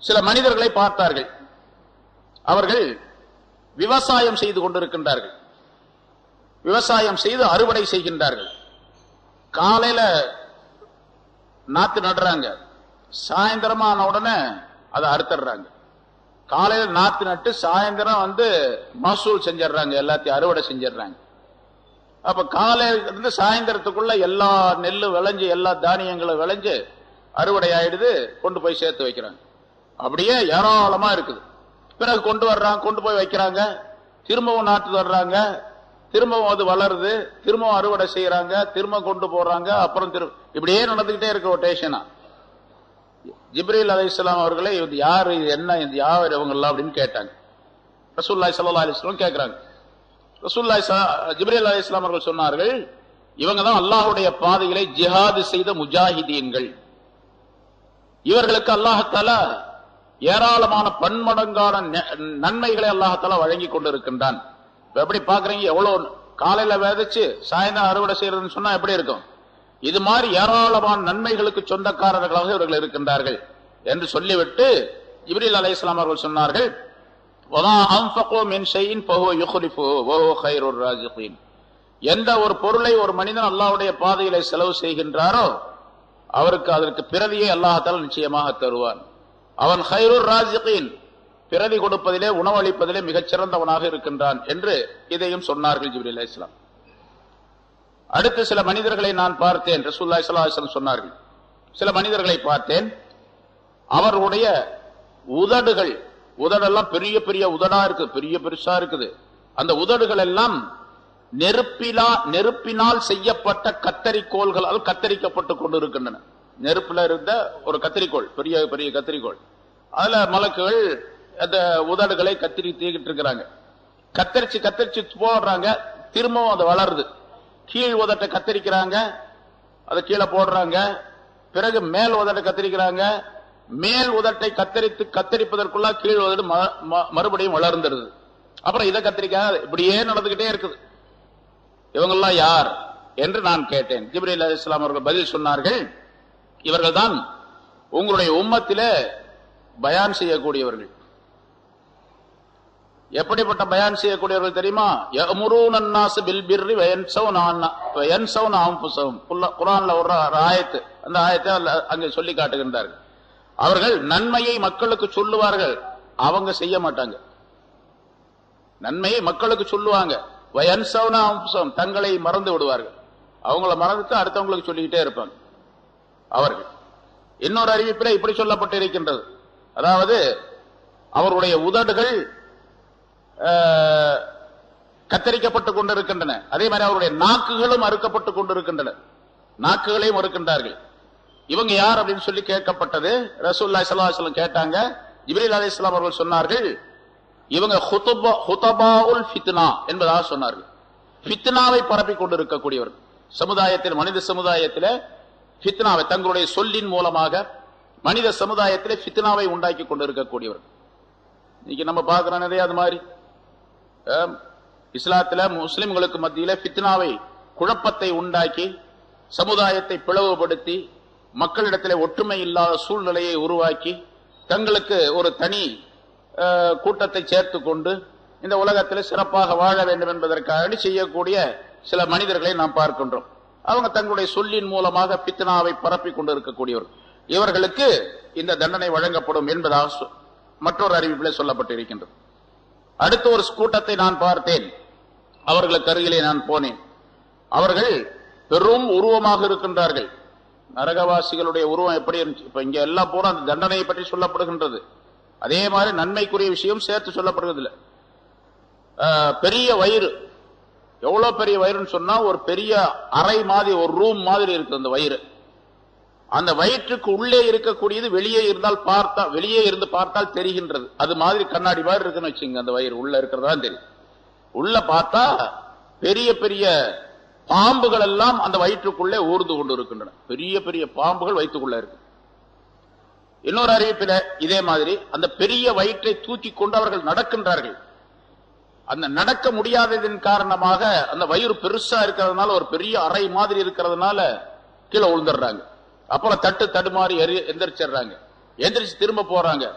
சில மனிதர்களை பார்த்தார்கள் அவர்கள் விவசாயம் செய்து கொண்டிருக்கின்றார்கள் விவசாயம் செய்து அறுவடை செய்கின்றார்கள் காலையில நாத்து நடுறாங்க சாயந்தரமான உடனே அதை அறுத்துடுறாங்க காலையில நாத்து நட்டு சாயந்தரம் வந்து மசூல் செஞ்சிடுறாங்க எல்லாத்தையும் அறுவடை செஞ்சிடுறாங்க அப்ப காலையில இருந்து சாயந்தரத்துக்குள்ள எல்லா நெல்லு விளைஞ்சு எல்லா தானியங்களும் விளைஞ்சு அறுவடை ஆயிடுது கொண்டு போய் சேர்த்து வைக்கிறாங்க அப்படியே ஏராளமா இருக்குது பிறகு கொண்டு வர்றாங்க கொண்டு போய் வைக்கிறாங்க திரும்பவும் நாட்டு வர்றாங்க திரும்பவும் அது வளருது திரும்பவும் அறுவடை செய்யறாங்க திரும்ப கொண்டு போறாங்க அப்புறம் திரு இப்படியே நடந்துகிட்டே இருக்கு ரொட்டேஷனா ஜிப்ரீல் அலை இஸ்லாம் அவர்களே இது யாரு இது என்ன இது யார் இவங்க எல்லாம் அப்படின்னு கேட்டாங்க ரசூல்லாய் சல்லா அலிஸ்லாம் கேட்கிறாங்க ரசூல்லாய் ஜிப்ரீல் அலை இஸ்லாம் அவர்கள் சொன்னார்கள் இவங்க தான் அல்லாஹுடைய பாதைகளை ஜிஹாது செய்த முஜாஹிதீன்கள் இவர்களுக்கு அல்லாஹத்தால ஏராளமான பன்மடங்கான ந- நன்மைகளை அல்லாஹத்தால வழங்கி கொண்டிருக்கின்றான் இப்ப எப்படி பாக்குறீங்க எவ்வளவு காலையில விதைச்சு சாயந்தரம் அறுவடை செய்யறதுன்னு சொன்னா எப்படி இருக்கும் இது மாதிரி ஏராளமான நன்மைகளுக்கு சொந்தக்காரர்களாக இவர்கள் இருக்கின்றார்கள் என்று சொல்லிவிட்டு இப்ரீல் அலை இஸ்லாம் அவர்கள் சொன்னார்கள் "வமா அன்ஃபகு மின் ஷைஇன் ஃபஹுவ யுக்லிஃபுஹு வஹுவ கைருர் ராஸிகீன்." எந்த ஒரு பொருளை ஒரு மனிதன் அல்லாஹ்வுடைய பாதையிலே செலவு செய்கின்றாரோ அவருக்கு அதற்கு பிரதியை அல்லாஹால நிச்சயமாக தருவான் அவன் ஹைருர் ராஜிகீன் பிரதி கொடுப்பதிலே உணவளிப்பதிலே மிகச் சிறந்தவனாக இருக்கின்றான் என்று இதையும் சொன்னார்கள் ஜிப்ரீல் அலைஹிஸ் ஸலாம் அடுத்து சில மனிதர்களை நான் பார்த்தேன் ரசூலுல்லாஹி ஸல்லல்லாஹு அலைஹி வஸல்லம் சொன்னார்கள் சில மனிதர்களை பார்த்தேன் அவருடைய உதடுகள் உதடெல்லாம் பெரிய பெரிய உதடா இருக்கு பெரிய பெருசா இருக்குது அந்த உதடுகள் எல்லாம் நெருப்பிலா நெருப்பினால் செய்யப்பட்ட கத்தரிக்கோள்களால் கத்தரிக்கப்பட்டு கொண்டிருக்கின்றன நெருப்புல இருந்த ஒரு கத்தரிக்கோள் பெரிய பெரிய கத்தரிக்கோள் அதுல மலக்குகள் அந்த உதடுகளை கத்திரி தீக்கிட்டு இருக்கிறாங்க கத்தரிச்சு கத்தரிச்சு போடுறாங்க திரும்பவும் அது வளருது கீழ் உதட்டை கத்தரிக்கிறாங்க அதை கீழே போடுறாங்க பிறகு மேல் உதட்டை கத்தரிக்கிறாங்க மேல் உதட்டை கத்தரித்து கத்தரிப்பதற்குள்ள கீழ் உதடு ம- ம- மறுபடியும் வளர்ந்துருது அப்புறம் இதை கத்திரிக்காக இப்படியே நடந்துகிட்டே இருக்குது இவங்கெல்லாம் யார் என்று நான் கேட்டேன் ஜிப்ரீல் அலி இஸ்லாம் அவர்கள் பதில் சொன்னார்கள் இவர்கள் தான் உங்களுடைய உம்மத்திலே பயான் செய்யக்கூடியவர்கள் எப்படிப்பட்ட பயான் செய்யக்கூடியவர்கள் தெரியுமா யமுரூன அன்னாஸ் பில் பிர்ரி வயன்சௌன அன்னா- வயன்சௌன அன்ஃபுஸஹும். குல்ல- குர்ஆன்ல ஒரு ஆயத்து அந்த ஆயத்தை அல்ல- அங்கே சொல்லி காட்டுகின்றார்கள் அவர்கள் நன்மையை மக்களுக்கு சொல்லுவார்கள் அவங்க செய்ய மாட்டாங்க நன்மையை மக்களுக்கு சொல்லுவாங்க வயன்சௌன அன்ஃபுஸஹும். தங்களை மறந்து விடுவார்கள் அவங்கள மறந்துட்டு அடுத்தவங்களுக்கு சொல்லிக்கிட்டே இருப்பாங்க அவர்கள் இன்னொரு அறிவிப்பில் இப்படி சொல்லப்பட்டிருக்கின்றது அதாவது அவருடைய உதடுகள் ஆஹ், கத்தரிக்கப்பட்டுக் கொண்டிருக்கின்றன அதே மாதிரி அவருடைய நாக்குகளும் அறுக்கப்பட்டுக் கொண்டிருக்கின்றன நாக்குகளையும் அறுக்கின்றார்கள் இவங்க யார் அப்படின்னு சொல்லி கேட்கப்பட்டது ரசூல்லாய் ஸல்லல்லாஹு அலைஹி வஸல்லம் கேட்டாங்க ஜிப்ரீல் அலைஹிஸ்ஸலாம் அவர்கள் சொன்னார்கள் இவங்க ஹுதபா- ஹுதபாஉல் ஃபித்னா என்பதாக சொன்னார்கள் ஃபித்னாவை பரப்பிக் கொண்டிருக்கக்கூடியவர் சமுதாயத்தில் மனித சமுதாயத்தில் ஃபித்னாவை தங்களுடைய சொல்லின் மூலமாக மனித சமுதாயத்திலே ஃபித்னாவை உண்டாக்கி கொண்டிருக்கக்கூடியவர் இன்னைக்கு நம்ம பார்க்கிறோம் நிறைய அது மாதிரி ஆம், இஸ்லாத்துல முஸ்லிம்களுக்கு மத்தியில ஃபித்னாவை குழப்பத்தை உண்டாக்கி சமுதாயத்தை பிளவுபடுத்தி மக்களிடத்திலே ஒற்றுமை இல்லாத சூழ்நிலையை உருவாக்கி தங்களுக்கு ஒரு தனி அஹ், கூட்டத்தை சேர்த்து கொண்டு இந்த உலகத்தில் சிறப்பாக வாழ வேண்டும் என்பதற்காக செய்யக்கூடிய சில மனிதர்களை நாம் பார்க்கின்றோம் அவங்க தங்களுடைய சொல்லின் மூலமாக பித்னாவை பரப்பிக் கொண்டிருக்கக்கூடியவர் இவர்களுக்கு இந்த தண்டனை வழங்கப்படும் என்பதாக சொ- மற்றொரு அறிவிப்பிலே சொல்லப்பட்டிருக்கின்றது அடுத்த ஒரு கூட்டத்தை நான் பார்த்தேன் அவர்களுக்கு அருகிலே நான் போனேன் அவர்கள் பெரும் உருவமாக இருக்கின்றார்கள் நரகவாசிகளுடைய உருவம் எப்படி இருந்துச்சு இப்ப இங்க எல்லாம் பூரா அந்த தண்டனையை பற்றி சொல்லப்படுகின்றது அதே மாதிரி நன்மைக்குரிய விஷயம் சேர்த்து சொல்லப்படுகிறது இல்ல ஆஹ், பெரிய வயிறு எவ்வளவு பெரிய வயிறுன்னு சொன்னா ஒரு பெரிய அறை மாதிரி ஒரு ரூம் மாதிரி இருக்கு அந்த வயிறு அந்த வயிற்றுக்கு உள்ளே இருக்கக்கூடியது வெளியே இருந்தால் பார்த்தா வெளியே இருந்து பார்த்தால் தெரிகின்றது அது மாதிரி கண்ணாடி மாதிரி இருக்குன்னு வச்சுங்க அந்த வயிறு உள்ள இருக்கிறதா தெரியும் உள்ள பார்த்தா பெரிய பெரிய பாம்புகள் எல்லாம் அந்த வயிற்றுக்குள்ளே ஊர்ந்து கொண்டு இருக்கின்றன பெரிய பெரிய பாம்புகள் வயிற்றுக்குள்ள இருக்கு இன்னொரு அறிவிப்பில இதே மாதிரி அந்த பெரிய வயிற்றை தூக்கி கொண்டு அவர்கள் நடக்கின்றார்கள் அந்த நடக்க முடியாததின் காரணமாக அந்த வயிறு பெருசா இருக்கிறதுனால ஒரு பெரிய அறை மாதிரி இருக்கிறதுனால கீழே விழுந்துடுறாங்க அப்புறம் தட்டு தடுமாறி எரி எந்திரிச்சிடுறாங்க எந்திரிச்சு திரும்ப போறாங்க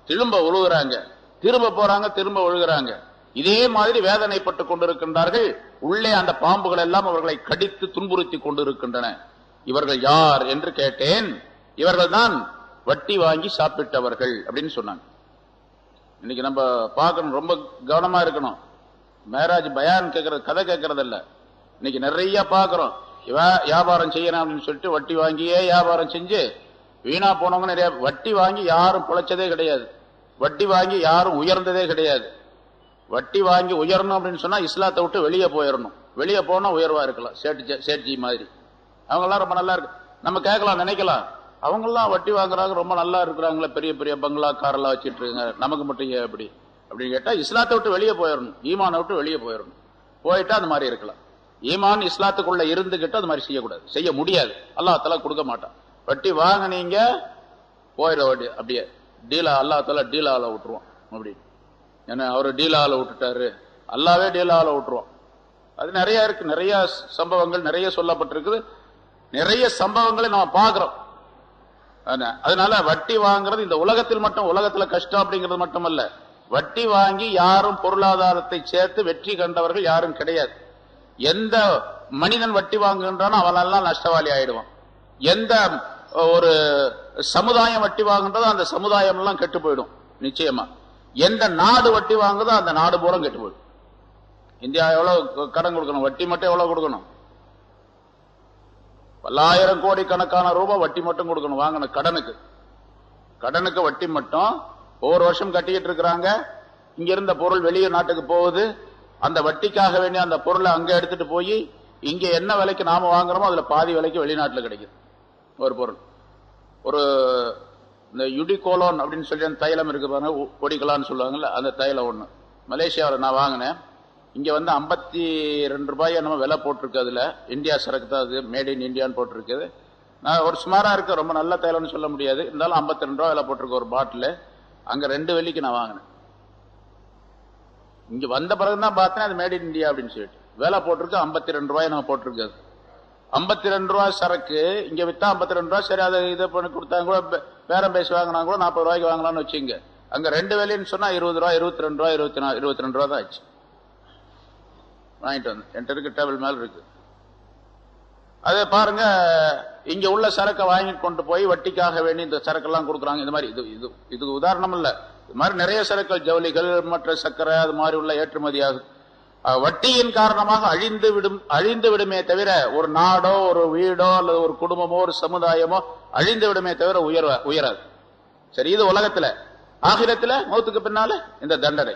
திரும்ப உழுகுறாங்க திரும்ப போறாங்க திரும்ப விழுகிறாங்க இதே மாதிரி வேதனைப்பட்டு கொண்டிருக்கின்றார்கள் உள்ளே அந்த பாம்புகள் எல்லாம் அவர்களை கடித்து துன்புறுத்தி கொண்டிருக்கின்றன இவர்கள் யார் என்று கேட்டேன் இவர்கள் தான் வட்டி வாங்கி சாப்பிட்டவர்கள் அப்படின்னு சொன்னாங்க இன்னைக்கு நம்ம பார்க்கணும் ரொம்ப கவனமா இருக்கணும் மேராஜ் பயான் கேட்கறது கதை கேட்கறது இல்ல இன்னைக்கு நிறைய பார்க்கிறோம் இவ வியாபாரம் செய்யணும் அப்படின்னு சொல்லிட்டு வட்டி வாங்கியே வியாபாரம் செஞ்சு வீணா போனவங்க நிறைய வட்டி வாங்கி யாரும் பிழைச்சதே கிடையாது வட்டி வாங்கி யாரும் உயர்ந்ததே கிடையாது வட்டி வாங்கி உயரணும் அப்படின்னு சொன்னா இஸ்லாத்தை விட்டு வெளியே போயிடணும் வெளியே போனா உயர்வா இருக்கலாம் சேட்டு சேட்ஜி மாதிரி அவங்க எல்லாம் ரொம்ப நல்லா இருக்கு நம்ம கேட்கலாம் நினைக்கலாம் அவங்க எல்லாம் வட்டி வாங்குறாங்க ரொம்ப நல்லா இருக்கிறாங்களே பெரிய பெரிய பங்களா காரெல்லாம் வச்சிட்டு இருக்காங்க நமக்கு மட்டும் ஏன் அப்படி அப்படின்னு கேட்டா இஸ்லாத்தை விட்டு வெளியே போயிடணும் ஈமானை விட்டு வெளியே போயிடணும் போயிட்டா அந்த மாதிரி இருக்கலாம் ஈமான் இஸ்லாத்துக்குள்ள இருந்துகிட்டு அது மாதிரி செய்யக்கூடாது செய்ய முடியாது அல்லாஹ் தலா கொடுக்க மாட்டான் வட்டி வாங்கினீங்க போயிட வட்டி அப்படியே டீலா அல்லா தலா டீலால விட்டுருவான் அப்படி ஏன்னா அவரு டீலால விட்டுட்டாரு அல்லாவே டீலால விட்டுருவான் அது நிறைய இருக்கு நிறைய சம்பவங்கள் நிறைய சொல்லப்பட்டிருக்குது நிறைய சம்பவங்களை நம்ம பார்க்கிறோம் ஆனா- அதனால வட்டி வாங்குறது இந்த உலகத்தில் மட்டும் உலகத்துல கஷ்டம் அப்படிங்கிறது மட்டுமல்ல வட்டி வாங்கி யாரும் பொருளாதாரத்தை சேர்த்து வெற்றி கண்டவர்கள் யாரும் கிடையாது எந்த மனிதன் வட்டி வாங்குகின்றானோ அவனெல்லாம் நஷ்டவாளி ஆயிடுவான் எந்த ஒரு சமுதாயம் வட்டி வாங்குன்றதோ அந்த சமுதாயம் எல்லாம் கெட்டு போயிடும் நிச்சயமா எந்த நாடு வட்டி வாங்குதோ அந்த நாடு பூரா கெட்டு போயிடும் இந்தியா எவ்வளவு கடன் கொடுக்கணும் வட்டி மட்டும் எவ்வளவு கொடுக்கணும் பல்லாயிரம் கோடி கணக்கான ரூபாய் வட்டி மட்டும் கொடுக்கணும் வாங்கின கடனுக்கு கடனுக்கு வட்டி மட்டும் ஒவ்வொரு வருஷம் கட்டிக்கிட்டு இருக்கிறாங்க இங்க இருந்த பொருள் வெளியே நாட்டுக்கு போகுது அந்த வட்டிக்காக வேண்டிய அந்த பொருளை அங்க எடுத்துட்டு போய் இங்க என்ன விலைக்கு நாம வாங்குறோமோ அதுல பாதி விலைக்கு வெளிநாட்டுல கிடைக்குது ஒரு பொருள் ஒரு இந்த யுடிகோலோன் அப்படின்னு சொல்லி அந்த தைலம் இருக்கு பாருங்க உ- கொடிக்கலான்னு சொல்லுவாங்கல்ல அந்த தைலம் ஒண்ணு மலேசியாவில் நான் வாங்கினேன் இங்க வந்து ஐம்பத்தி ரெண்டு ரூபாய் நம்ம விலை போட்டிருக்கு அதுல இந்தியா சரக்கு தான் அது மேட் இன் இந்தியான்னு போட்டிருக்குது நான் ஒரு சுமாரா இருக்கு ரொம்ப நல்ல தைலம்னு சொல்ல முடியாது இருந்தாலும் ஐம்பத்தி ரெண்டு ரூபாய் விலை போட்டிருக்கு ஒரு பாட்டில் அங்க ரெண்டு வெள்ளிக்கு நான் வாங்கினேன் இங்க வந்த பிறகுதான் பார்த்தேன் அது மேட் இன் இந்தியா அப்படின்னு சொல்லிட்டு விலை போட்டிருக்கு ஐம்பத்தி ரெண்டு ரூபாய் நம்ம போட்டிருக்கு அது ஐம்பத்தி ரெண்டு ரூபாய் சரக்கு இங்க வித்தா ஐம்பத்தி ரெண்டு ரூபாய் சரி அதை இதை பண்ணி கொடுத்தாங்க கூட பே- பேரம் பேசி வாங்கினா கூட நாற்பது ரூபாய்க்கு வாங்கலாம்னு வச்சுங்க அங்க ரெண்டு வேலைன்னு சொன்னா இருபது ரூபாய் இருபத்தி ரெண்டு ரூபாய் இருபத்தி நாலு இருபத்தி ரெண்டு ரூபாய் தான் ஆச்சு வாங்கிட்டு வந்து என்கிட்ட இருக்கு டேபிள் மேல இருக்கு அதே பாருங்க இங்க உள்ள சரக்கை வாங்கிட்டு கொண்டு போய் வட்டிக்காக வேண்டி இந்த சரக்கெல்லாம் கொடுக்குறாங்க இந்த மாதிரி இது இது இதுக்கு உதாரணம் இல்ல இது மாதிரி நிறைய சரக்குகள் ஜவுளிகள் மற்ற சர்க்கரை அது மாதிரி உள்ள ஏற்றுமதி ஆகுது அஹ், வட்டியின் காரணமாக அழிந்து விடும் அழிந்து விடுமே தவிர ஒரு நாடோ ஒரு வீடோ அல்லது ஒரு குடும்பமோ ஒரு சமுதாயமோ அழிந்து விடுமே தவிர உயர உயராது சரி இது உலகத்துல ஆகிரத்துல மௌத்துக்கு பின்னால இந்த தண்டனை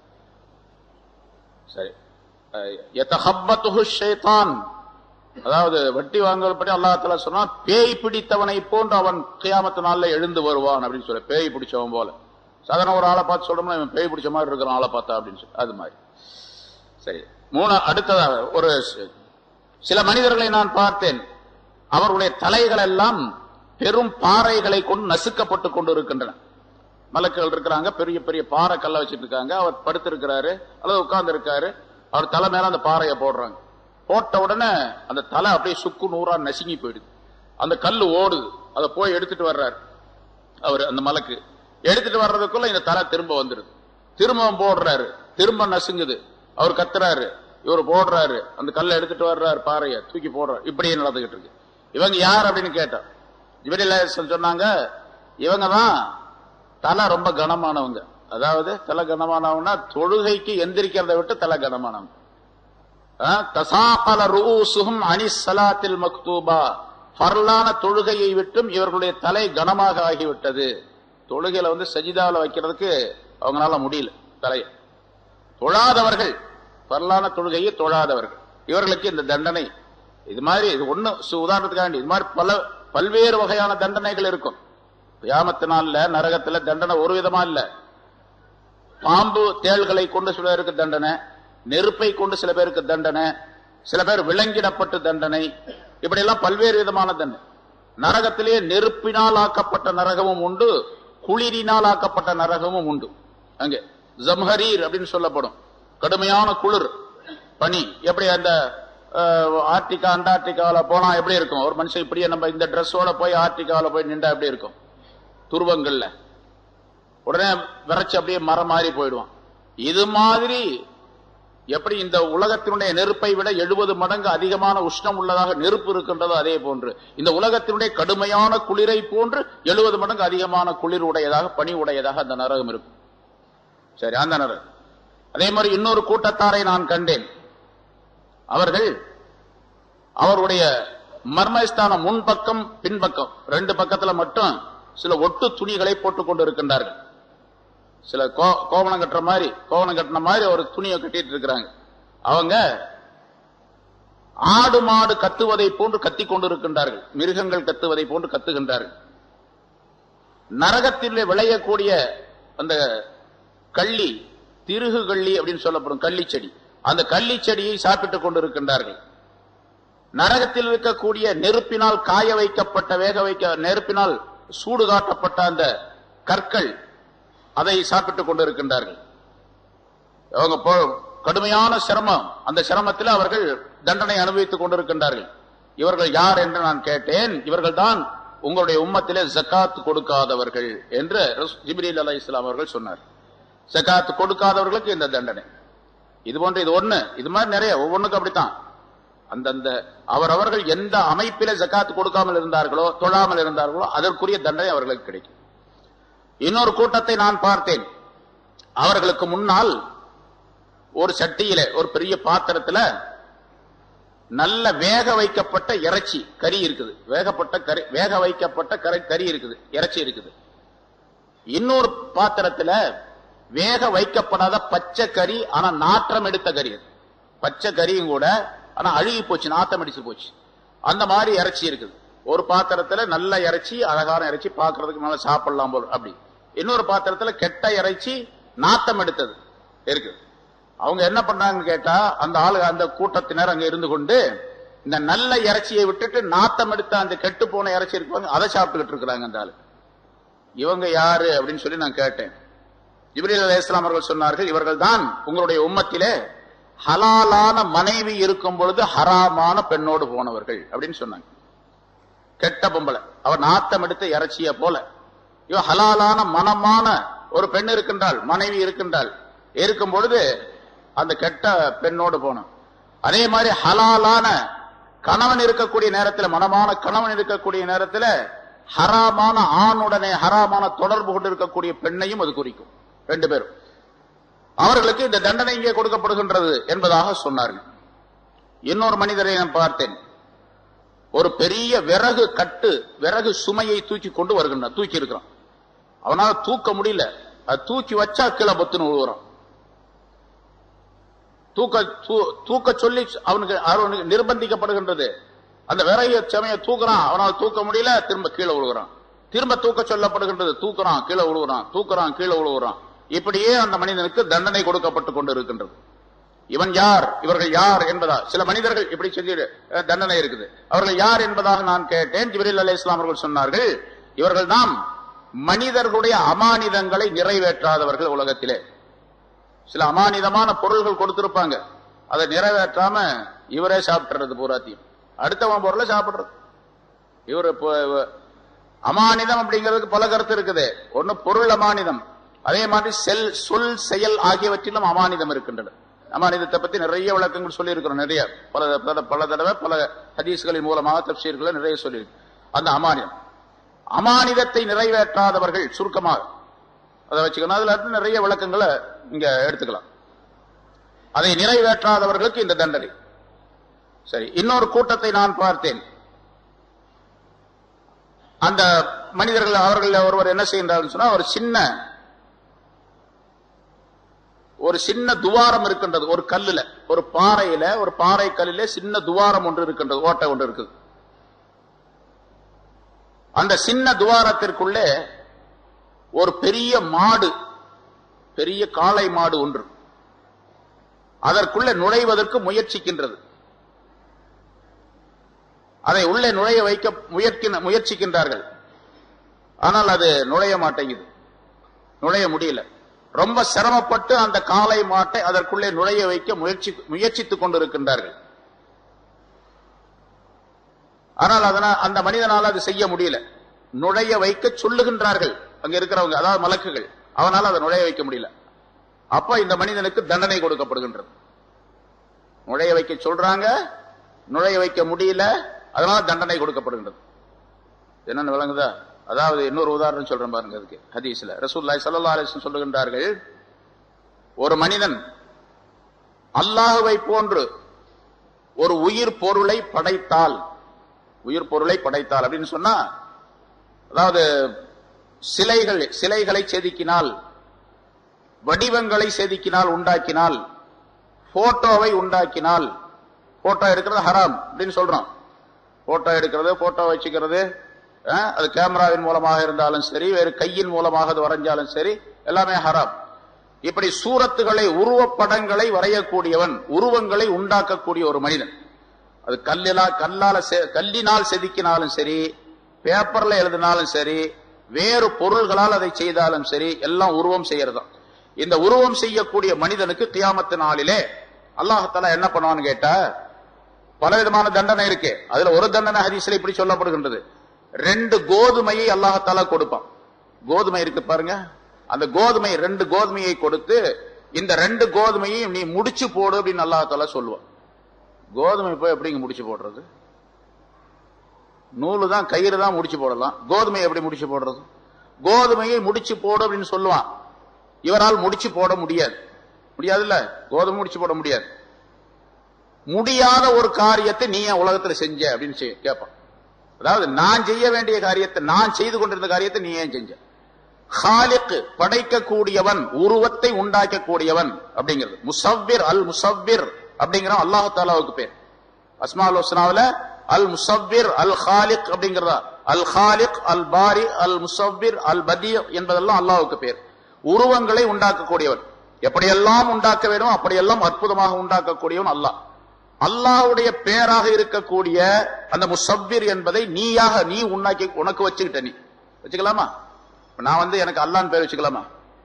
சரி அஹ், யதஹப்பத்துஹு ஷைத்தான் அதாவது வட்டி வாங்குவதை அல்லாஹ் சொன்னா பேய் பிடித்தவனை போன்று அவன் கியாமத்து நாள்ல எழுந்து வருவான் அப்படின்னு சொல்ல பேய் பிடிச்சவன் போல சாதாரண ஒரு ஆளை பார்த்து சொல்றோம்னா இவன் பேய் பிடிச்ச மாதிரி இருக்கிற ஆளை பார்த்தா அப்படின்னு சொல்லி அது மாதிரி சரி மூணு அடுத்ததாக ஒரு சி- சில மனிதர்களை நான் பார்த்தேன் அவர்களுடைய தலைகள் எல்லாம் பெரும் பாறைகளை கொண்டு நசுக்கப்பட்டு கொண்டு இருக்கின்றன மலக்குகள் இருக்கிறாங்க பெரிய பெரிய பாறை கல்ல வச்சிட்டு இருக்காங்க அவர் படுத்திருக்கிறாரு அல்லது உட்கார்ந்து இருக்காரு அவர் தலை மேல அந்த பாறையை போடுறாங்க போட்ட உடனே அந்த தலை அப்படியே சுக்கு நூறா நசுங்கி போயிடுது அந்த கல்லு ஓடுது அதை போய் எடுத்துட்டு வர்றாரு அவர் அந்த மலக்கு எடுத்துட்டு வர்றதுக்குள்ள இந்த தலை திரும்ப வந்துருது திரும்பவும் போடுறாரு திரும்ப நசுங்குது அவர் கத்துறாரு இவர் போடுறாரு அந்த கல்லை எடுத்துட்டு வர்றாரு பாறைய தூக்கி போடுறாரு இப்படியே நடந்துகிட்டு இருக்கு இவங்க யார் அப்படின்னு கேட்டா ஜிபரில் சொன்னாங்க இவங்க தான் தலை ரொம்ப கனமானவங்க அதாவது தலை கனமானவங்கன்னா தொழுகைக்கு எந்திரிக்கிறதை விட்டு தலை கனமானவங்க தசாகல ரூசுகும் அனிசலாத்தில் மக்தூபா ஃபர்லான தொழுகையை விட்டும் இவர்களுடைய தலை கனமாக ஆகிவிட்டது தொழுகையில வந்து சஜிதாவில் வைக்கிறதுக்கு அவங்களால முடியல தலையை தொழாதவர்கள் பரலான தொழுகையை தொழாதவர்கள் இவர்களுக்கு இந்த தண்டனை இது மாதிரி இது ஒண்ணு சு- உதாரணத்துக்காண்டி இது மாதிரி பல பல்வேறு வகையான தண்டனைகள் இருக்கும் கியாமத்து நாள்ல நரகத்துல தண்டனை ஒரு விதமா இல்ல பாம்பு தேள்களை கொண்டு சில பேருக்கு தண்டனை நெருப்பை கொண்டு சில பேருக்கு தண்டனை சில பேர் விலங்கிடப்பட்டு தண்டனை இப்படி எல்லாம் பல்வேறு விதமான தண்டனை நரகத்திலேயே நெருப்பினால் ஆக்கப்பட்ட நரகமும் உண்டு குளிரினால் ஆக்கப்பட்ட நரகமும் உண்டு அங்கே ஜம்ஹரீர் அப்படின்னு சொல்லப்படும் கடுமையான குளிர் பனி எப்படி அந்த அஹ், ஆர்டிகா அண்டார்டிகால போனா எப்படி இருக்கும் ஒரு மனுஷன் இப்படியே நம்ம இந்த ட்ரெஸ்ஸோட போய் ஆர்டிகால போய் நின்றா எப்படி இருக்கும் துருவங்கள்ல உடனே விரைச்சு அப்படியே மரம் மாறி போயிடுவான் இது மாதிரி எப்படி இந்த உலகத்தினுடைய நெருப்பை விட எழுபது மடங்கு அதிகமான உஷ்ணம் உள்ளதாக நெருப்பு இருக்கின்றதோ அதே போன்று இந்த உலகத்தினுடைய கடுமையான குளிரை போன்று எழுபது மடங்கு அதிகமான குளிர் உடையதாக பனி உடையதாக அந்த நரகம் இருக்கும் சரி அந்த நரகம் அதே மாதிரி இன்னொரு கூட்டத்தாரை நான் கண்டேன் அவர்கள் அவருடைய மர்மஸ்தானம் முன்பக்கம் பின்பக்கம் ரெண்டு பக்கத்துல மட்டும் சில ஒட்டு துணிகளை போட்டுக் கொண்டு இருக்கின்றார்கள் சில கோ- கோவணம் கட்டுற மாதிரி கோவணம் கட்டின மாதிரி ஒரு துணியை கட்டிட்டு இருக்கிறாங்க அவங்க ஆடு மாடு கத்துவதை போன்று கத்திக் கொண்டிருக்கின்றார்கள் மிருகங்கள் கத்துவதை போன்று கத்துகின்றார்கள் நரகத்தில் விளையக்கூடிய அந்த கள்ளி திருகு கள்ளி அப்படின்னு சொல்லப்படும் கள்ளி செடி அந்த கள்ளி செடியை சாப்பிட்டுக் கொண்டிருக்கின்றார்கள் நரகத்தில் இருக்கக்கூடிய நெருப்பினால் காய வைக்கப்பட்ட வேக வைக்க நெருப்பினால் சூடு காட்டப்பட்ட அந்த கற்கள் அதை சாப்பிட்டுக் கொண்டிருக்கின்றார்கள் அவங்க போ- கடுமையான சிரமம் அந்த சிரமத்தில் அவர்கள் தண்டனை அனுபவித்துக் கொண்டிருக்கின்றார்கள் இவர்கள் யார் என்று நான் கேட்டேன் இவர்கள் தான் உங்களுடைய உம்மத்திலே ஜக்காத் கொடுக்காதவர்கள் என்று ஜிப்ரீல் அலை இஸ்லாம் அவர்கள் சொன்னார் ஜக்காத் கொடுக்காதவர்களுக்கு இந்த தண்டனை இது போன்ற இது ஒண்ணு இது மாதிரி நிறைய ஒவ்வொன்றுக்கும் அப்படித்தான் அந்தந்த அவரவர்கள் எந்த அமைப்பில ஜக்காத் கொடுக்காமல் இருந்தார்களோ தொழாமல் இருந்தார்களோ அதற்குரிய தண்டனை அவர்களுக்கு கிடைக்கும் இன்னொரு கூட்டத்தை நான் பார்த்தேன் அவர்களுக்கு முன்னால் ஒரு சட்டியில ஒரு பெரிய பாத்திரத்துல நல்ல வேக வைக்கப்பட்ட இறைச்சி கறி இருக்குது வேகப்பட்ட கறி வேக வைக்கப்பட்ட கறி கறி இருக்குது இறைச்சி இருக்குது இன்னொரு பாத்திரத்துல வேக வைக்கப்படாத பச்சை கறி ஆனா நாற்றம் எடுத்த கறி அது. பச்சை கறியும் கூட ஆனா அழுகி போச்சு நாத்தம் அடிச்சு போச்சு அந்த மாதிரி இறைச்சி இருக்குது ஒரு பாத்திரத்துல நல்ல இறைச்சி அழகான இறைச்சி பார்க்கிறதுக்கு நல்லா சாப்பிடலாம் போல அப்படி இன்னொரு பாத்திரத்துல கெட்ட இறைச்சி நாத்தம் எடுத்தது இருக்குது அவங்க என்ன பண்றாங்கன்னு கேட்டா அந்த ஆளு அந்த கூட்டத்தினர் அங்க இருந்து கொண்டு இந்த நல்ல இறைச்சியை விட்டுட்டு நாத்தம் எடுத்த அந்த கெட்டு போன இறைச்சி இருப்பாங்க அதை சாப்பிட்டுக்கிட்டு இருக்கிறாங்க அந்த ஆளு இவங்க யாரு அப்படின்னு சொல்லி நான் கேட்டேன் ஜிப்ரீல் அலைஹிஸ்ஸலாம் அவர்கள் சொன்னார்கள் இவர்கள் தான் உங்களுடைய உம்மத்திலே ஹலாலான மனைவி இருக்கும் பொழுது ஹராமான பெண்ணோடு போனவர்கள் அப்படின்னு சொன்னாங்க கெட்ட பொம்பளை அவர் நாத்தம் எடுத்த இறைச்சிய போல இவ ஹலாலான மனமான ஒரு பெண் இருக்கின்றாள் மனைவி இருக்கின்றாள் இருக்கும் பொழுது அந்த கெட்ட பெண்ணோடு போனோம் அதே மாதிரி ஹலாலான கணவன் இருக்கக்கூடிய நேரத்தில் மனமான கணவன் இருக்கக்கூடிய நேரத்தில் ஹராமான ஆணுடனே ஹராமான தொடர்பு கொண்டு இருக்கக்கூடிய பெண்ணையும் அது குறிக்கும் ரெண்டு பேரும் அவர்களுக்கு இந்த தண்டனை இங்கே கொடுக்கப்படுகின்றது என்பதாக சொன்னார்கள் இன்னொரு மனிதரை நான் பார்த்தேன் ஒரு பெரிய விறகு கட்டு விறகு சுமையை தூக்கி கொண்டு வருகின்றான் தூக்கி இருக்கிறான் அவனால தூக்க முடியல அது தூக்கி வச்சா கீழே பொத்துன்னு விழுவுறான் தூக்க தூ- தூக்க சொல்லி அவனுக்கு அவனுக்கு நிர்பந்திக்கப்படுகின்றது அந்த விறகு சமய தூக்குறான் அவனால் தூக்க முடியல திரும்ப கீழே விழுகிறான் திரும்ப தூக்க சொல்லப்படுகின்றது தூக்குறான் கீழே விழுகிறான் தூக்குறான் கீழே விழுகிறான் இப்படியே அந்த மனிதனுக்கு தண்டனை கொடுக்கப்பட்டு கொண்டு இருக்கின்றது இவன் யார் இவர்கள் யார் என்பதா சில மனிதர்கள் இப்படி சொல்லி அஹ், தண்டனை இருக்குது அவர்கள் யார் என்பதாக நான் கேட்டேன் ஜிப்ரீல் அலை இஸ்லாம் அவர்கள் சொன்னார்கள் இவர்கள் தான் மனிதர்களுடைய அமானிதங்களை நிறைவேற்றாதவர்கள் உலகத்திலே சில அமானிதமான பொருள்கள் கொடுத்திருப்பாங்க அதை நிறைவேற்றாம இவரே சாப்பிட்டுறது பூராத்தையும் அடுத்தவன் பொருளை சாப்பிடுறது இவர் இப்போ அமானிதம் அப்படிங்கிறதுக்கு பல கருத்து இருக்குது ஒன்னு பொருள் அமானிதம் அதே மாதிரி செல் சொல் செயல் ஆகியவற்றிலும் அமானிதம் இருக்கின்றது அமானிதத்தை பத்தி நிறைய விளக்கங்கள் சொல்லி இருக்கிறோம் நிறைய பல பல பல தடவை பல ஹதீஸ்களின் மூலமாக தப்சீர்களை நிறைய சொல்லி அந்த அமானிதம் அமானிதத்தை நிறைவேற்றாதவர்கள் சுருக்கமாக அதை வச்சுக்கணும் அதுல இருந்து நிறைய விளக்கங்களை இங்க எடுத்துக்கலாம் அதை நிறைவேற்றாதவர்களுக்கு இந்த தண்டனை சரி இன்னொரு கூட்டத்தை நான் பார்த்தேன் அந்த மனிதர்கள் அவர்கள் ஒருவர் என்ன செய்கின்றார்கள் சொன்னா ஒரு சின்ன ஒரு சின்ன துவாரம் இருக்கின்றது ஒரு கல்லுல ஒரு பாறையில ஒரு பாறை கல்லில சின்ன துவாரம் ஒன்று இருக்கின்றது ஓட்டை ஒன்று இருக்குது அந்த சின்ன துவாரத்திற்குள்ளே ஒரு பெரிய மாடு பெரிய காளை மாடு ஒன்று அதற்குள்ளே நுழைவதற்கு முயற்சிக்கின்றது அதை உள்ளே நுழைய வைக்க முயற்கின- முயற்சிக்கின்றார்கள் ஆனால் அது நுழைய மாட்டேங்குது நுழைய முடியல ரொம்ப சிரமப்பட்டு அந்த காளை மாட்டை அதற்குள்ளே நுழைய வைக்க முயற்சி முயற்சித்துக் கொண்டிருக்கின்றார்கள் ஆனால் அதனால் அந்த மனிதனால் அது செய்ய முடியல நுழைய வைக்க சொல்லுகின்றார்கள் அங்க இருக்கிறவங்க அதாவது மலக்குகள் அவனால அதை நுழைய வைக்க முடியல அப்ப இந்த மனிதனுக்கு தண்டனை கொடுக்கப்படுகின்றது நுழைய வைக்க சொல்றாங்க நுழைய வைக்க முடியல அதனால தண்டனை கொடுக்கப்படுகின்றது என்னன்னு விளங்குதா அதாவது இன்னொரு உதாரணம் சொல்றேன் பாருங்க அதுக்கு ஹதீஸ்ல ரசூல்லாய் சல்லா அலிஸ்லம் சொல்லுகின்றார்கள் ஒரு மனிதன் அல்லாஹுவை போன்று ஒரு உயிர் பொருளை படைத்தால் உயிர் பொருளை படைத்தால் அப்படின்னு சொன்னா அதாவது சிலைகள் சிலைகளை செதுக்கினால் வடிவங்களை செதுக்கினால் உண்டாக்கினால் போட்டோவை உண்டாக்கினால் போட்டோ எடுக்கிறது ஹராம் அப்படின்னு சொல்றோம் போட்டோ எடுக்கிறது போட்டோ வச்சுக்கிறது அஹ், அது கேமராவின் மூலமாக இருந்தாலும் சரி வேறு கையின் மூலமாக அது வரைஞ்சாலும் சரி எல்லாமே ஹராம் இப்படி சூரத்துகளை உருவப்படங்களை வரையக்கூடியவன் உருவங்களை உண்டாக்கக்கூடிய ஒரு மனிதன் அது கல்லிலா கல்லால செ- கல்லினால் செதுக்கினாலும் சரி பேப்பர்ல எழுதினாலும் சரி வேறு பொருள்களால் அதை செய்தாலும் சரி எல்லாம் உருவம் செய்யறதுதான் இந்த உருவம் செய்யக்கூடிய மனிதனுக்கு கியாமத்து நாளிலே அல்லாஹால என்ன பண்ணுவான்னு கேட்டா பலவிதமான தண்டனை இருக்கு அதுல ஒரு தண்டனை ஹதீஸ்ல இப்படி சொல்லப்படுகின்றது ரெண்டு கோதுமையை அல்லாஹால கொடுப்பான் கோதுமை இருக்கு பாருங்க அந்த கோதுமை ரெண்டு கோதுமையை கொடுத்து இந்த ரெண்டு கோதுமையையும் நீ முடிச்சு போடு அப்படின்னு அல்லாஹால சொல்லுவான் கோதுமை போய் எப்படிங்க முடிச்சு போடுறது நூலு தான் கயிறு தான் முடிச்சு போடலாம் கோதுமை எப்படி முடிச்சு போடுறது கோதுமையை முடிச்சு போடு அப்படின்னு சொல்லுவான் இவரால் முடிச்சு போட முடியாது முடியாதுல்ல கோதுமை முடிச்சு போட முடியாது முடியாத ஒரு காரியத்தை நீ ஏன் உலகத்துல செஞ்ச அப்படின்னு செய்- கேட்பான் அதாவது நான் செய்ய வேண்டிய காரியத்தை நான் செய்து கொண்டிருந்த காரியத்தை நீ ஏன் செஞ்ச ஹாலிக் படைக்கக்கூடியவன் உருவத்தை உண்டாக்கக்கூடியவன் அப்படிங்கிறது முசவ்விர் அல் முசவ்விர் அப்படிங்கிற அல்லாஹு தாலாவுக்கு பேர் அஸ்மால் ஹுஸ்னாவில அல் முசவ்விர் அல் ஹாலிக் அப்படிங்கிறதா அல் ஹாலிக் அல் பாரி அல் முசவ்விர் அல் பதி என்பதெல்லாம் அல்லாஹ்வுக்கு பேர் உருவங்களை உண்டாக்கக்கூடியவன் எப்படியெல்லாம் உண்டாக்க வேண்டும் அப்படியெல்லாம் அற்புதமாக உண்டாக்கக்கூடியவன் அல்லாஹ் அல்லாஹ்வுடைய பேராக இருக்கக்கூடிய அந்த முசவ்விர் என்பதை நீயாக நீ உண்டாக்கி உனக்கு வச்சுக்கிட்ட நீ வச்சுக்கலாமா இப்ப நான் வந்து எனக்கு அல்லான்னு பேர் வச்சுக்கலாமா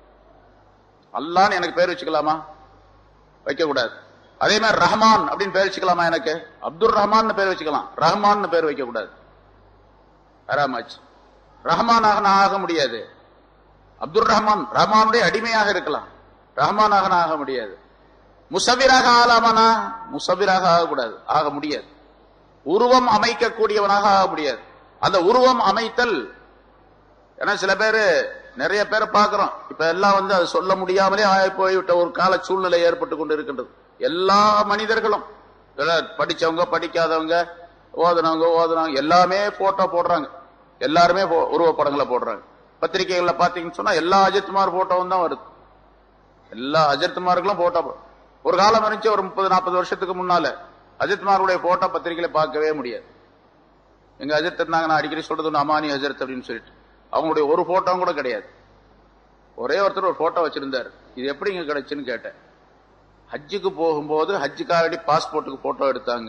அல்லான்னு எனக்கு பேர் வச்சுக்கலாமா வைக்க கூடாது அதே மாதிரி ரஹ்மான் அப்படின்னு பேர் வச்சுக்கலாமா எனக்கு அப்துல் ரஹ்மான் பேர் வச்சுக்கலாம் ரஹ்மான் பேர் வைக்க கூடாது ஆறாமாச்சு ரஹ்மானாக நான் ஆக முடியாது அப்துல் ரஹ்மான் ரஹ்மானுடைய அடிமையாக இருக்கலாம் ரஹ்மானாக நான் ஆக முடியாது முசவிராக ஆகலாமானா முசவிராக ஆகக்கூடாது ஆக முடியாது உருவம் அமைக்கக்கூடியவனாக ஆக முடியாது அந்த உருவம் அமைத்தல் ஏன்னா சில பேரு நிறைய பேரை பார்க்கிறோம் இப்ப எல்லாம் வந்து அது சொல்ல முடியாமலே ஆகி போய்விட்ட ஒரு கால சூழ்நிலை ஏற்பட்டு கொண்டு இருக்கின்றது எல்லா மனிதர்களும் இதுல படிச்சவங்க படிக்காதவங்க ஓதுனவங்க ஓதுனவங்க எல்லாமே போட்டோ போடுறாங்க எல்லாருமே போ- உருவப்படங்களை போடுறாங்க பத்திரிகைகள்ல பாத்தீங்கன்னு சொன்னா எல்லா அஜித்குமார் போட்டோவும் தான் வருது எல்லா அஜித்குமாருக்கும் போட்டோ போ- ஒரு காலம் இருந்துச்சு ஒரு முப்பது நாற்பது வருஷத்துக்கு முன்னால அஜித்குமாருடைய போட்டோ பத்திரிகையில பார்க்கவே முடியாது எங்க அஜித் இருந்தாங்க நான் அடிக்கடி சொல்றது ஒண்ணு அமானி அஜித் அப்படின்னு சொல்லிட்டு அவங்களுடைய ஒரு போட்டோ கூட கிடையாது ஒரே ஒருத்தர் ஒரு போட்டோ வச்சிருந்தாரு இது எப்படிங்க கிடைச்சுன்னு கேட்டேன் ஹஜ்ஜுக்கு போகும்போது ஹஜ்ஜுக்காக வேண்டி பாஸ்போர்ட்டுக்கு போட்டோ எடுத்தாங்க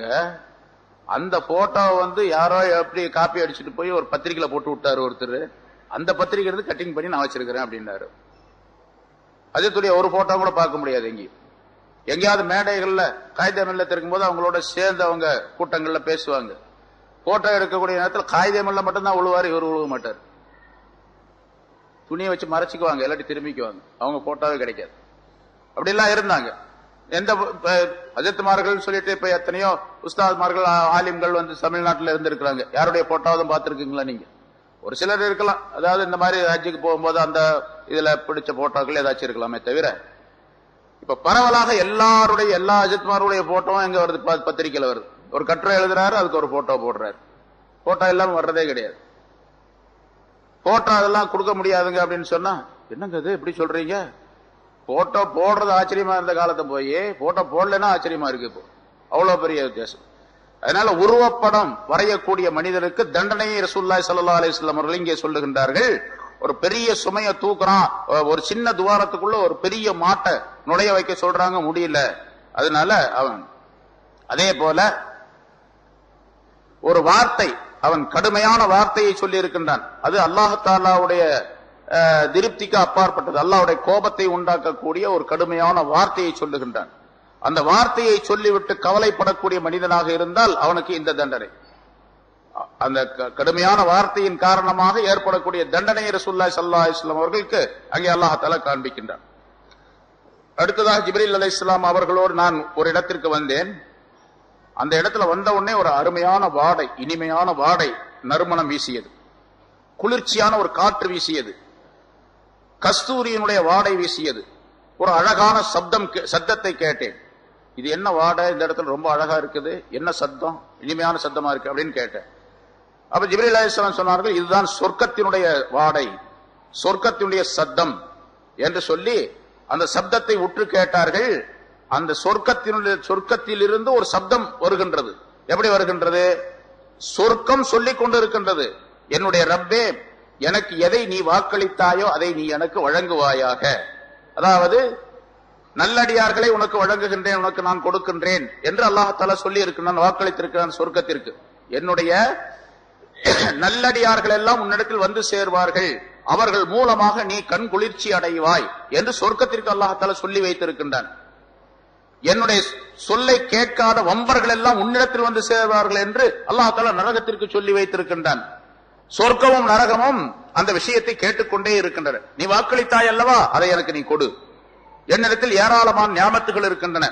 அந்த போட்டோ வந்து யாரோ எப்படி காப்பி அடிச்சுட்டு போய் ஒரு பத்திரிக்கையில போட்டு விட்டாரு ஒருத்தர் அந்த பத்திரிக்கை இருந்து கட்டிங் பண்ணி நான் வச்சிருக்கிறேன் அப்படின்னாரு அஜித்துடைய ஒரு போட்டோ கூட பார்க்க முடியாது எங்கேயும் எங்கேயாவது மேடைகள்ல காகிதம் இல்லத்தில் இருக்கும்போது அவங்களோட சேர்ந்து அவங்க கூட்டங்கள்ல பேசுவாங்க போட்டோ எடுக்கக்கூடிய நேரத்தில் காகிதம் இல்ல மட்டும்தான் உழுவாரு இவர் உழுவ மாட்டார் துணியை வச்சு மறைச்சிக்குவாங்க இல்லாட்டி திரும்பிக்குவாங்க அவங்க போட்டோவே கிடைக்காது அப்படிலாம் இருந்தாங்க எந்த இப்ப அஜித்மார்கள் சொல்லிட்டு இப்ப எத்தனையோ உஸ்தாத்மார்கள் ஆ- ஆலிம்கள் வந்து தமிழ்நாட்டில் இருந்திருக்கிறாங்க யாருடைய போட்டோவும் பார்த்திருக்கீங்களா நீங்க ஒரு சிலர் இருக்கலாம் அதாவது இந்த மாதிரி ஹஜ்ஜுக்கு போகும்போது அந்த இதுல பிடிச்ச போட்டோக்கள் ஏதாச்சும் இருக்கலாமே தவிர இப்ப பரவலாக எல்லாருடைய எல்லா அஜித்மாருடைய போட்டோவும் எங்க வருது ப- பத்திரிக்கையில வருது ஒரு கட்டுரை எழுதுறாரு அதுக்கு ஒரு போட்டோ போடுறாரு போட்டோ எல்லாம் வர்றதே கிடையாது போட்டோ அதெல்லாம் கொடுக்க முடியாதுங்க அப்படின்னு சொன்னா என்னங்க இது எப்படி சொல்றீங்க போட்டோ போடுறது ஆச்சரியமா இருந்த காலத்தை போய் போட்டோ போடலன்னா ஆச்சரியமா இருக்கு இப்போ அவ்வளவு பெரிய வித்தியாசம் அதனால உருவப்படம் வரையக்கூடிய மனிதனுக்கு தண்டனையை ரசூல்லாய் ஸல்லல்லாஹு அலைஹி வஸல்லம் அவர்கள் இங்கே சொல்லுகின்றார்கள் ஒரு பெரிய சுமையை தூக்குறான் அஹ் ஒரு சின்ன துவாரத்துக்குள்ள ஒரு பெரிய மாட்டை நுழைய வைக்க சொல்றாங்க முடியல அதனால அவன் அதே போல ஒரு வார்த்தை அவன் கடுமையான வார்த்தையை சொல்லி இருக்கின்றான் அது அல்லாஹாலாவுடைய திருப்திக்கு அப்பாற்பட்டது அல்லாஹ்வுடைய கோபத்தை உண்டாக்கக்கூடிய ஒரு கடுமையான வார்த்தையை சொல்லுகின்றான் அந்த வார்த்தையை சொல்லிவிட்டு கவலைப்படக்கூடிய மனிதனாக இருந்தால் அவனுக்கு இந்த தண்டனை அ- அந்த க- கடுமையான வார்த்தையின் காரணமாக ஏற்படக்கூடிய தண்டனை ரசூல்லாய் சல்லா இஸ்லாம் அவர்களுக்கு அங்கே அல்லாஹால காண்பிக்கின்றார் அடுத்ததாக ஜிப்ரீல் அலை இஸ்லாம் அவர்களோடு நான் ஒரு இடத்திற்கு வந்தேன் அந்த இடத்துல வந்த உடனே ஒரு அருமையான வாடை இனிமையான வாடை நறுமணம் வீசியது குளிர்ச்சியான ஒரு காற்று வீசியது கஸ்தூரியினுடைய வாடை வீசியது ஒரு அழகான சப்தம் கே- சத்தத்தை கேட்டேன் இது என்ன வாடை இந்த இடத்துல ரொம்ப அழகா இருக்குது என்ன சத்தம் இனிமையான சத்தமா இருக்கு அப்படின்னு கேட்டேன் அப்ப ஜிப்ரீல் அலைஹிஸ்ஸலாம் சொன்னார்கள் இதுதான் சொர்க்கத்தினுடைய வாடை சொர்க்கத்தினுடைய சத்தம் என்று சொல்லி அந்த சப்தத்தை உற்று கேட்டார்கள் அந்த சொர்க்கத்தினுடைய சொர்க்கத்திலிருந்து ஒரு சப்தம் வருகின்றது எப்படி வருகின்றது சொர்க்கம் சொல்லிக் கொண்டிருக்கின்றது என்னுடைய ரப்பே எனக்கு எதை நீ வாக்களித்தாயோ அதை நீ எனக்கு வழங்குவாயாக அதாவது நல்லடியார்களை உனக்கு வழங்குகின்றேன் உனக்கு நான் கொடுக்கின்றேன் என்று அல்லாஹால சொல்லி இருக்கிறான் வாக்களித்திருக்கிறான் சொர்க்கத்திற்கு என்னுடைய நல்லடியார்கள் எல்லாம் உன்னிடத்தில் வந்து சேர்வார்கள் அவர்கள் மூலமாக நீ கண் குளிர்ச்சி அடைவாய் என்று சொர்க்கத்திற்கு அல்லாஹால சொல்லி வைத்திருக்கின்றான் என்னுடைய சொல்லை கேட்காத வம்பர்கள் எல்லாம் உன்னிடத்தில் வந்து சேர்வார்கள் என்று அல்லாஹால நரகத்திற்கு சொல்லி வைத்திருக்கின்றான் சொர்க்கமும் நரகமும் அந்த விஷயத்தை கேட்டுக்கொண்டே இருக்கின்றன நீ வாக்களித்தாய் அல்லவா அதை எனக்கு நீ கொடு என்னிடத்தில் ஏராளமான ஞாபகத்துகள் இருக்கின்றன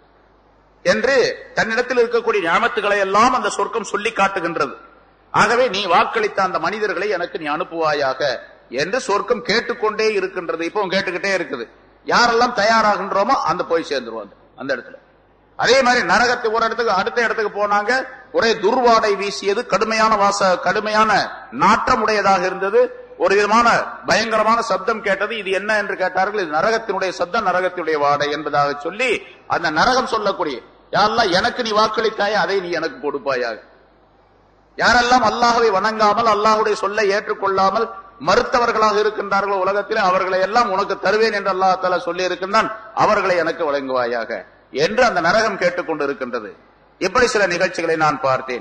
என்று தன்னிடத்தில் இருக்கக்கூடிய ஞாபகத்துகளை எல்லாம் அந்த சொர்க்கம் சொல்லி காட்டுகின்றது ஆகவே நீ வாக்களித்த அந்த மனிதர்களை எனக்கு நீ அனுப்புவாயாக என்று சொர்க்கம் கேட்டுக்கொண்டே இருக்கின்றது இப்போ கேட்டுக்கிட்டே இருக்குது யாரெல்லாம் தயாராகின்றோமோ அந்த போய் சேர்ந்துருவாங்க அந்த இடத்துல அதே மாதிரி நரகத்துக்கு ஒரு இடத்துக்கு அடுத்த இடத்துக்கு போனாங்க ஒரே துர்வாடை வீசியது கடுமையான வாச கடுமையான நாற்றம் உடையதாக இருந்தது ஒரு விதமான பயங்கரமான சப்தம் கேட்டது இது என்ன என்று கேட்டார்கள் இது நரகத்தினுடைய சப்தம் நரகத்தினுடைய வாடை என்பதாக சொல்லி அந்த நரகம் சொல்லக்கூடிய யாரெல்லாம் எனக்கு நீ வாக்களித்தாயே அதை நீ எனக்கு கொடுப்பாயாக யாரெல்லாம் அல்லாஹ்வை வணங்காமல் அல்லாஹ்வுடைய சொல்லை ஏற்றுக்கொள்ளாமல் மறுத்தவர்களாக இருக்கின்றார்களோ உலகத்தில் அவர்களை எல்லாம் உனக்கு தருவேன் என்று அல்லாஹ் தஆலா சொல்லி இருக்கின்றான் அவர்களை எனக்கு வழங்குவாயாக என்று அந்த நரகம் கேட்டுக்கொண்டு இருக்கின்றது இப்படி சில நிகழ்ச்சிகளை நான் பார்த்தேன்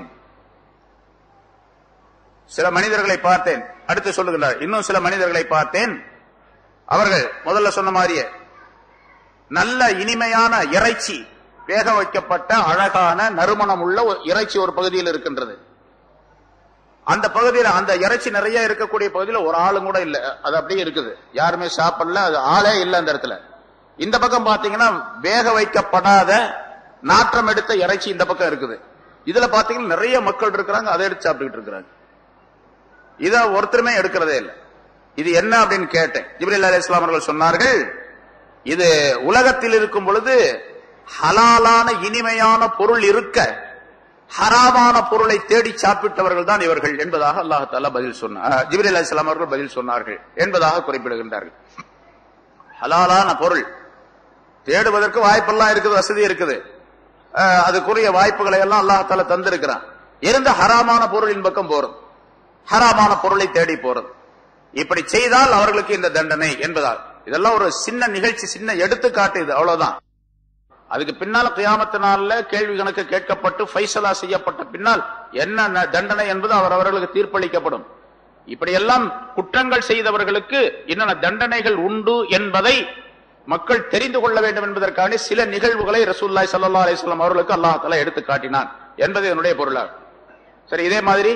சில மனிதர்களை பார்த்தேன் அடுத்து சொல்லுகின்றார் இன்னும் சில மனிதர்களை பார்த்தேன் அவர்கள் முதல்ல சொன்ன மாதிரியே நல்ல இனிமையான இறைச்சி வேக வைக்கப்பட்ட அழகான நறுமணம் உள்ள ஒரு இறைச்சி ஒரு பகுதியில் இருக்கின்றது அந்த பகுதியில் அந்த இறைச்சி நிறைய இருக்கக்கூடிய பகுதியில் ஒரு ஆளும் கூட இல்ல அது அப்படியே இருக்குது யாருமே சாப்பிடல அது ஆளே இல்ல அந்த இடத்துல இந்த பக்கம் பாத்தீங்கன்னா வேக வைக்கப்படாத நாற்றம் எடுத்த இறைச்சி இந்த பக்கம் இருக்குது இதுல பாத்தீங்கன்னா நிறைய மக்கள் இருக்கிறாங்க அதை எடுத்து சாப்பிட்டுக்கிட்டு இருக்கிறாங்க இத ஒருத்தருமே எடுக்கிறதே இல்லை இது என்ன அப்படின்னு கேட்டேன் ஜிப்ரீல் அலி இஸ்லாம் அவர்கள் சொன்னார்கள் இது உலகத்தில் இருக்கும் பொழுது ஹலாலான இனிமையான பொருள் இருக்க ஹராமான பொருளை தேடி சாப்பிட்டவர்கள் தான் இவர்கள் என்பதாக அல்லாஹால பதில் சொன்னார் ஜிப்ரீல் அலி இஸ்லாம் அவர்கள் பதில் சொன்னார்கள் என்பதாக குறிப்பிடுகின்றார்கள் ஹலாலான பொருள் தேடுவதற்கு வாய்ப்பெல்லாம் இருக்குது வசதி இருக்குது அஹ், அதுக்குரிய வாய்ப்புகளை எல்லாம் அல்லாஹால தந்திருக்கிறான் இருந்த ஹராமான பொருளின் பக்கம் போறது ஹராமான பொருளை தேடி போறது இப்படி செய்தால் அவர்களுக்கு இந்த தண்டனை என்பதால் இதெல்லாம் ஒரு சின்ன நிகழ்ச்சி சின்ன எடுத்துக்காட்டு இது அவ்வளவுதான் அதுக்கு பின்னால் கியாமத்து நாள்ல கேள்வி கணக்கு கேட்கப்பட்டு ஃபைசலா செய்யப்பட்ட பின்னால் என்ன ந- தண்டனை என்பது அவர் அவர்களுக்கு தீர்ப்பளிக்கப்படும் இப்படியெல்லாம் குற்றங்கள் செய்தவர்களுக்கு என்னென்ன தண்டனைகள் உண்டு என்பதை மக்கள் தெரிந்து கொள்ள வேண்டும் என்பதற்கான சில நிகழ்வுகளை ரசூல்லாய் சல்லா அலிஸ்லாம் அவர்களுக்கு அல்லாஹ் தஆலா எடுத்து காட்டினான் என்பது என்னுடைய பொருளாகும் சரி இதே மாதிரி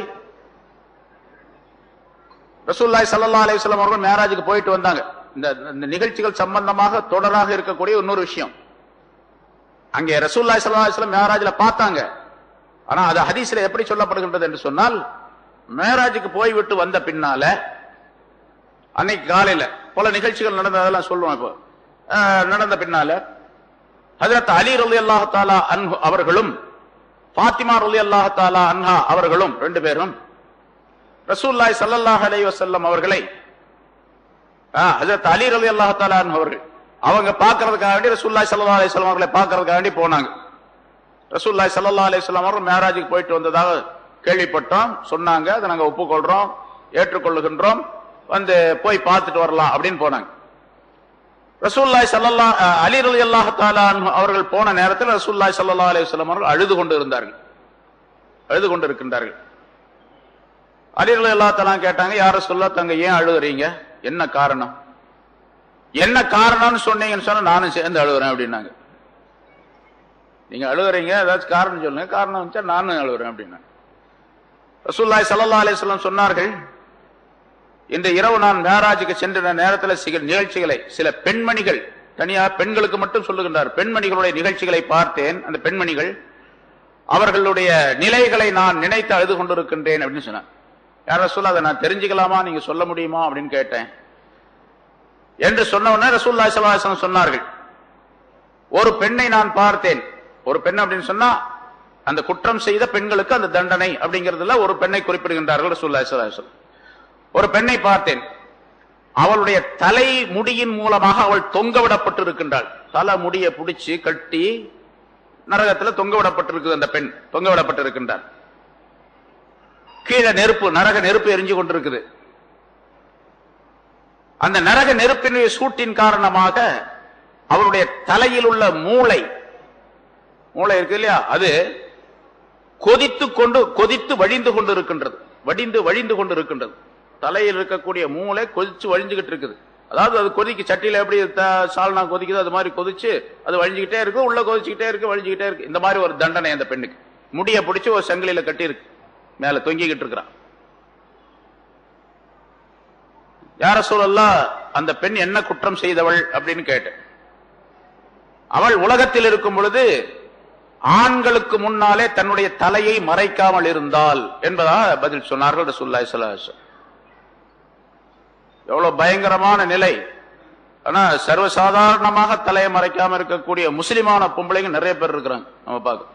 ரசூல்லாய் சல்லா அலிஸ்லாம் அவர்கள் மேராஜுக்கு போயிட்டு வந்தாங்க இந்த இந்த நிகழ்ச்சிகள் சம்பந்தமாக தொடராக இருக்கக்கூடிய இன்னொரு விஷயம் அங்கே ரசூல்லாய் சல்லா அலிஸ்லாம் மேராஜ்ல பார்த்தாங்க ஆனா அது ஹதீஸ்ல எப்படி சொல்லப்படுகின்றது என்று சொன்னால் மேராஜுக்கு போய்விட்டு வந்த பின்னால அன்னைக்கு காலையில பல நிகழ்ச்சிகள் நடந்ததெல்லாம் சொல்லுவோம் இப்போ அஹ், நடந்த பின்னால ஹஜரத் அலி ரலி அல்லாஹ் தாலா அன்ஹு அவர்களும் பாத்திமா ரலி அல்லாஹ் தாலா அன்ஹா அவர்களும் ரெண்டு பேரும் ரசூல்லாய் ஸல்லல்லாஹு அலைஹி வஸல்லம் அவர்களை ஆ, ஹஜரத் அலி ரலி அல்லாஹ் தாலா அன்ஹு அவர்கள் அவங்க பார்க்கறதுக்காக வேண்டி ரசூல்லாய் ஸல்லல்லாஹு அலைஹி வஸல்லம் அவர்களை பார்க்கறதுக்காக வேண்டி போனாங்க ரசூல்லாய் ஸல்லல்லாஹு அலைஹி வஸல்லம் அவர்கள் மேராஜுக்கு போயிட்டு வந்ததாக கேள்விப்பட்டோம் சொன்னாங்க அதை நாங்க ஒப்புக்கொள்றோம் ஏற்றுக்கொள்ளுகின்றோம் வந்து போய் பார்த்துட்டு வரலாம் அப்படின்னு போனாங்க ரசூல்லாய் சல்லல்லா அலி ரலி அல்லாஹ் தாலா அன்ஹு அவர்கள் போன நேரத்தில் ரசூல்லாய் ஸல்லல்லாஹு அலைஹி வஸல்லம் அவர்கள் அழுது கொண்டு இருந்தார்கள் அழுது கொண்டு இருக்கின்றார்கள் அலி ரலி அல்லாஹ் தாலா கேட்டாங்க யார சொல்ல தங்க ஏன் அழுகுறீங்க என்ன காரணம் என்ன காரணம்னு சொன்னீங்கன்னு சொன்னா நானும் சேர்ந்து அழுகுறேன் அப்படின்னாங்க நீங்க அழுகுறீங்க ஏதாச்சும் காரணம் சொல்லுங்க காரணம் வச்சா நானும் அழுகுறேன் அப்படின்னாங்க ரசூல்லாய் சல்லா அலிஸ்லாம் சொன்னார்கள் இன்று இரவு நான் மேராஜுக்கு சென்ற நேரத்தில் சில நிகழ்ச்சிகளை சில பெண்மணிகள் தனியா பெண்களுக்கு மட்டும் சொல்லுகின்றார் பெண்மணிகளுடைய நிகழ்ச்சிகளை பார்த்தேன் அந்த பெண்மணிகள் அவர்களுடைய நிலைகளை நான் நினைத்து அழுது கொண்டிருக்கின்றேன் அப்படின்னு சொன்னார் யார சொல்ல அதை நான் தெரிஞ்சுக்கலாமா நீங்க சொல்ல முடியுமா அப்படின்னு கேட்டேன் என்று சொன்ன உடனே ரசூல்லா சலாஹம் சொன்னார்கள் ஒரு பெண்ணை நான் பார்த்தேன் ஒரு பெண் அப்படின்னு சொன்னா அந்த குற்றம் செய்த பெண்களுக்கு அந்த தண்டனை அப்படிங்கறதுல ஒரு பெண்ணை குறிப்பிடுகின்றார்கள் ரசூல்லா சலாஹம் ஒரு பெண்ணை பார்த்தேன் அவளுடைய தலை முடியின் மூலமாக அவள் தொங்க விடப்பட்டு இருக்கின்றாள் தலை முடிய பிடிச்சு கட்டி நரகத்தில் தொங்க விடப்பட்டிருக்குது அந்த பெண் தொங்க விடப்பட்டு இருக்கின்றார் கீழே நெருப்பு நரக நெருப்பு எரிஞ்சு கொண்டிருக்குது அந்த நரக நெருப்பினுடைய சூட்டின் காரணமாக அவருடைய தலையில் உள்ள மூளை மூளை இருக்கு இல்லையா அது கொதித்து கொண்டு கொதித்து வழிந்து கொண்டு இருக்கின்றது வடிந்து வழிந்து கொண்டு இருக்கின்றது தலையில் இருக்கக்கூடிய மூளை கொதிச்சு வழிஞ்சுகிட்டு இருக்குது அதாவது அது கொதிக்கு சட்டியில எப்படி த- சால்னா கொதிக்குதோ அது மாதிரி கொதிச்சு அது வழிஞ்சுக்கிட்டே இருக்கு உள்ள கொதிச்சுக்கிட்டே இருக்கு வழிஞ்சுக்கிட்டே இருக்கு இந்த மாதிரி ஒரு தண்டனை அந்த பெண்ணுக்கு முடிய பிடிச்சு ஒரு சங்கிலியில கட்டி இருக்கு மேல தொங்கிக்கிட்டு இருக்கிறான் யார சொல்லலாம் அந்த பெண் என்ன குற்றம் செய்தவள் அப்படின்னு கேட்டேன் அவள் உலகத்தில் இருக்கும் பொழுது ஆண்களுக்கு முன்னாலே தன்னுடைய தலையை மறைக்காமல் இருந்தால் என்பதா பதில் சொன்னார்கள் ரசூலுல்லாஹி ஸல்லல்லாஹு அலைஹி வஸல்லம். எவ்வளவு பயங்கரமான நிலை ஆனா சர்வசாதாரணமாக தலையை மறைக்காம இருக்கக்கூடிய முஸ்லிமான பொம்பளைங்க நிறைய பேர் இருக்கிறாங்க நம்ம பார்க்க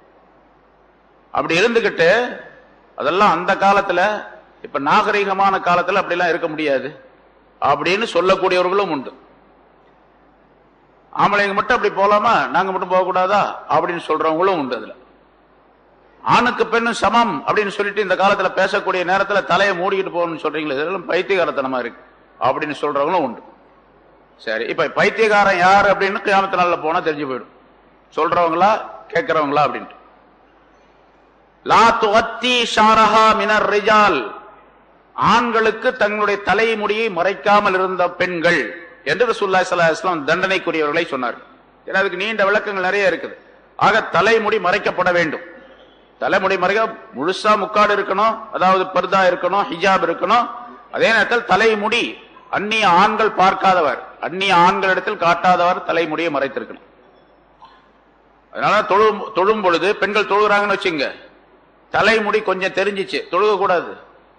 அப்படி இருந்துகிட்டு அதெல்லாம் அந்த காலத்துல இப்ப நாகரிகமான காலத்துல அப்படிலாம் இருக்க முடியாது அப்படின்னு சொல்லக்கூடியவர்களும் உண்டு ஆம்பளைங்க மட்டும் அப்படி போலாமா நாங்க மட்டும் போக கூடாதா அப்படின்னு சொல்றவங்களும் உண்டு அதுல ஆணுக்கு பெண்ணும் சமம் அப்படின்னு சொல்லிட்டு இந்த காலத்துல பேசக்கூடிய நேரத்துல தலையை மூடிக்கிட்டு போகணும்னு சொல்றீங்களே இதெல்லாம் பைத்தியகாரத்தனமா இருக்கு அப்படின்னு சொல்றவங்களும் உண்டு சரி இப்ப பைத்தியகாரன் யார் அப்படின்னு கியாமத்து நாள்ல போனா தெரிஞ்சு போயிடும் சொல்றவங்களா கேட்கறவங்களா அப்படின்ட்டு லா துவத்தி ஷாரஹா மினர் ரிஜால் ஆண்களுக்கு தங்களுடைய தலைமுடியை மறைக்காமல் இருந்த பெண்கள் என்று ரசூலுல்லாஹி ஸல்லல்லாஹு அலைஹி வஸல்லம் தண்டனைக்குரியவர்களை சொன்னார்கள் ஏன்னா அதுக்கு நீண்ட விளக்கங்கள் நிறைய இருக்குது ஆக தலைமுடி மறைக்கப்பட வேண்டும் தலைமுடி மறைக்க முழுசா முக்காடு இருக்கணும் அதாவது பர்தா இருக்கணும் ஹிஜாப் இருக்கணும் அதே நேரத்தில் தலைமுடி அந்நிய ஆண்கள் பார்க்காதவர் அந்நிய ஆண்களிடத்தில் காட்டாதவர் தலைமுடியை மறைத்திருக்கணும் அதனால தொழு தொழும் பொழுது பெண்கள் தொழுகிறாங்கன்னு வச்சுங்க தலைமுடி கொஞ்சம் தெரிஞ்சிச்சு தொழுக கூடாது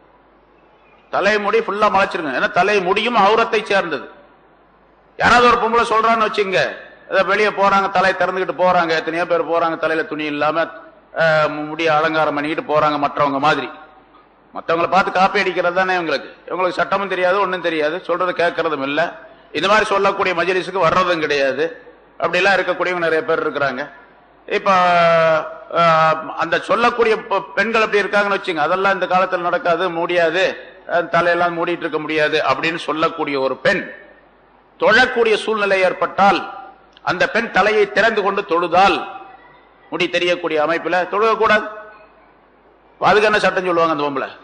தலைமுடி ஃபுல்லா மறைச்சிருங்க ஏன்னா தலைமுடியும் அவுரத்தை சேர்ந்தது யாராவது ஒரு பொம்பளை சொல்றான்னு வச்சுங்க ஏதோ வெளியே போறாங்க தலை திறந்துகிட்டு போறாங்க எத்தனையோ பேர் போறாங்க தலையில துணி இல்லாம அஹ், முடிய அலங்காரம் பண்ணிக்கிட்டு போறாங்க மற்றவங்க மாதிரி மற்றவங்களை பார்த்து காப்பி அடிக்கிறது தானே இவங்களுக்கு இவங்களுக்கு சட்டமும் தெரியாது ஒண்ணும் தெரியாது சொல்றது கேட்கறதும் இல்ல இந்த மாதிரி சொல்லக்கூடிய மஜ்லிஸுக்கு வர்றதும் கிடையாது அப்படிலாம் இருக்கக்கூடியவங்க நிறைய பேர் இருக்கிறாங்க இப்ப அஹ், அந்த சொல்லக்கூடிய பெ- பெண்கள் அப்படி இருக்காங்கன்னு வச்சுங்க அதெல்லாம் இந்த காலத்துல நடக்காது முடியாது அஹ், தலையெல்லாம் மூடிட்டு இருக்க முடியாது அப்படின்னு சொல்லக்கூடிய ஒரு பெண் தொழக்கூடிய சூழ்நிலை ஏற்பட்டால் அந்த பெண் தலையை திறந்து கொண்டு தொழுதால் முடி தெரியக்கூடிய அமைப்புல தொழுகக்கூடாது அதுக்கு என்ன சட்டம் சொல்லுவாங்க அந்த பொம்பளை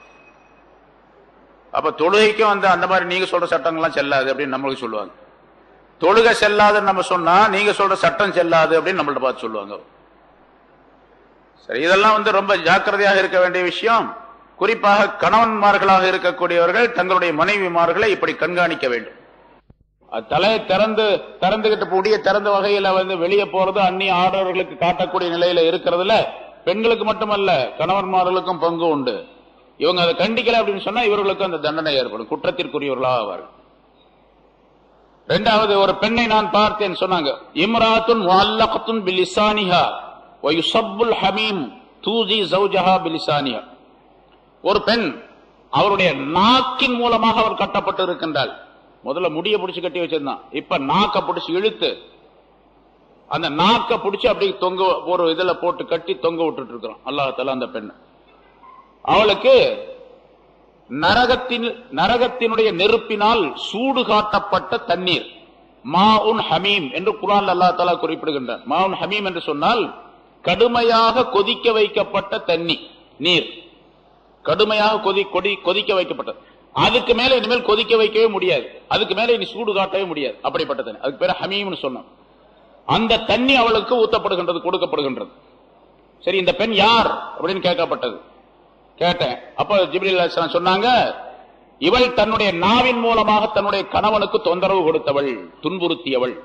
அப்ப தொழுகைக்கும் அந்த அந்த மாதிரி நீங்க சொல்ற சட்டங்கள்லாம் செல்லாது அப்படின்னு நம்மளுக்கு சொல்லுவாங்க தொழுகை செல்லாதுன்னு நம்ம சொன்னா நீங்க சொல்ற சட்டம் செல்லாது அப்படின்னு நம்மள்ட்ட பார்த்து சொல்லுவாங்க சரி இதெல்லாம் வந்து ரொம்ப ஜாக்கிரதையாக இருக்க வேண்டிய விஷயம் குறிப்பாக கணவன்மார்களாக இருக்கக்கூடியவர்கள் தங்களுடைய மனைவிமார்களை இப்படி கண்காணிக்க வேண்டும் அது தலையை திறந்து திறந்துகிட்டு முடிய திறந்த வகையில வந்து வெளியே போறது அந்நிய ஆடவர்களுக்கு காட்டக்கூடிய நிலையில இருக்கிறதுல பெண்களுக்கு மட்டுமல்ல கணவன்மார்களுக்கும் பங்கு உண்டு இவங்க அதை கண்டிக்கல அப்படின்னு சொன்னா இவர்களுக்கு அந்த தண்டனை ஏற்படும் குற்றத்திற்குரியவர்களாக ஆவார்கள் இரண்டாவது ஒரு பெண்ணை நான் பார்த்தேன் சொன்னாங்க இம்ராத்துன் வல்லகத்துன் பிலிசானிஹா வயுசப்புல் ஹமீம் தூதி ஜௌஜஹா பிலிசானிஹா ஒரு பெண் அவருடைய நாக்கின் மூலமாக அவர் கட்டப்பட்டு இருக்கின்றாள் முதல்ல முடிய பிடிச்சு கட்டி வச்சிருந்தான் இப்ப நாக்க பிடிச்சு இழுத்து அந்த நாக்க பிடிச்சு அப்படி தொங்க ஒரு இதுல போட்டு கட்டி தொங்க விட்டுட்டு இருக்கிறோம் அல்லாஹால அந்த பெண் அவளுக்கு நரகத்தின் நரகத்தினுடைய நெருப்பினால் சூடு காட்டப்பட்ட தண்ணீர் மாவுன் ஹமீம் என்று குரான் அல்லா தலா குறிப்பிடுகின்றான் மாவுன் ஹமீம் என்று சொன்னால் கடுமையாக கொதிக்க வைக்கப்பட்ட தண்ணி நீர் கடுமையாக கொதி கொடி கொதிக்க வைக்கப்பட்டது அதுக்கு மேல இனிமேல் கொதிக்க வைக்கவே முடியாது அதுக்கு மேல இனி சூடு காட்டவே முடியாது அப்படிப்பட்ட தண்ணி அதுக்கு பேர் ஹமீம்னு சொன்னோம் அந்த தண்ணி அவளுக்கு ஊத்தப்படுகின்றது கொடுக்கப்படுகின்றது சரி இந்த பெண் யார் அப்படின்னு கேட்கப்பட்டது கேட்டேன் அப்ப ஜிப்ரீல் அலைஹிஸ்ஸலாம் சொன்னாங்க இவள் தன்னுடைய நாவின் மூலமாக தன்னுடைய கணவனுக்கு தொந்தரவு கொடுத்தவள் துன்புறுத்தியவள்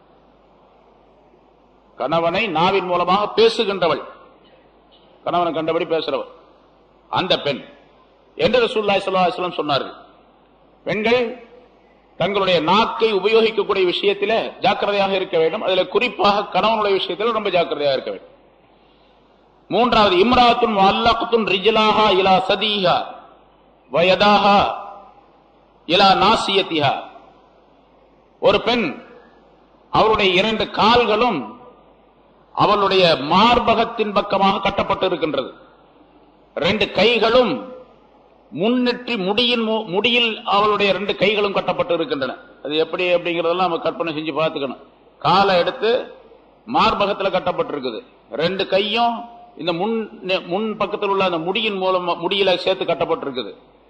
கணவனை நாவின் மூலமாக பேசுகின்றவள் கணவனை கண்டபடி பேசுறவள் அந்த பெண் என்று ரசூலுல்லாஹி ஸல்லல்லாஹு அலைஹி வஸல்லம் சொன்னார்கள் பெண்கள் தங்களுடைய நாக்கை உபயோகிக்கக்கூடிய விஷயத்தில ஜாக்கிரதையாக இருக்க வேண்டும் அதுல குறிப்பாக கணவனுடைய விஷயத்தில் ரொம்ப ஜாக்கிரதையாக இருக்க வேண்டும் மூன்றாவது இம்ராத்துன் அல்லகுத்துன் ரிஜிலாஹா இலா சதீஹா வயதாஹா இலா நாசியத்திஹா ஒரு பெண் அவருடைய இரண்டு கால்களும் அவளுடைய மார்பகத்தின் பக்கமாக கட்டப்பட்டு இருக்கின்றது ரெண்டு கைகளும் முன்னெற்றி முடியின் மு- முடியில் அவளுடைய ரெண்டு கைகளும் கட்டப்பட்டு இருக்கின்றன அது எப்படி அப்படிங்கறதெல்லாம் நம்ம கற்பனை செஞ்சு பார்த்துக்கணும் காலை எடுத்து மார்பகத்துல கட்டப்பட்டிருக்குது ரெண்டு கையும் இந்த முன் நெ- முன் பக்கத்தில் உள்ள அந்த முடியின் மூலம் முடியில சேர்த்து கட்டப்பட்டிருக்குது